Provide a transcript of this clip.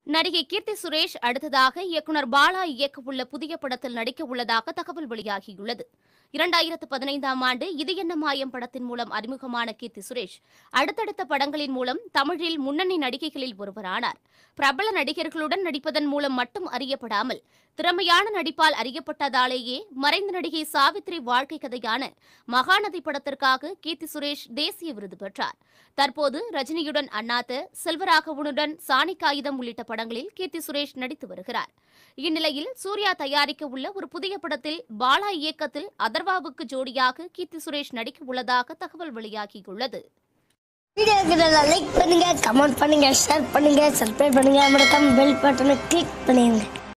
நடிகை கீர்த்தி சுரேஷ் அடுத்ததாக இயக்குனர் பாலா இயக்கவுள்ள புதிய படத்தில் நடிக்க உள்ளதாக தகவல் வெளியாகியுள்ளது இரண்டாயிரத்து பதினைந்தாம் ஆண்டு இது என்ன மாயம் படத்தின் மூலம் அறிமுகமான கீர்த்தி சுரேஷ் அடுத்தடுத்த படங்களின் மூலம் தமிழில் முன்னணி நடிகைகளில் ஒருவரானார் பிரபல நடிகர்களுடன் நடிப்பதன் மூலம் மட்டும் அறியப்படாமல் திறமையான நடிப்பால் அறியப்பட்டதாலேயே மறைந்த நடிகை சாவித்ரி வாழ்க்கை கதையான மகாநதி படத்திற்காக கீர்த்தி சுரேஷ் தேசிய விருது பெற்றார் தற்போது ரஜினியுடன் அண்ணாத்த செல்வராகவனுடன் சாணி காகிதம் உள்ளிட்ட படங்களில் கீர்த்தி சுரேஷ் நடித்து வருகிறார் இந்நிலையில் சூர்யா தயாரிக்க உள்ள ஒரு புதிய படத்தில் பாலா இயக்கத்தில் அதர்வாவுக்கு ஜோடியாக கீர்த்தி சுரேஷ் நடிக்க உள்ளதாக தகவல் வெளியாகியுள்ளது வீடியோக்கு லைக் பண்ணுங்க கமெண்ட் பண்ணுங்க ஷேர் பண்ணுங்க சப்ஸ்கிரைப் பண்ணுங்க மறக்காம பெல் பட்டனை கிளிக் பண்ணிடுங்க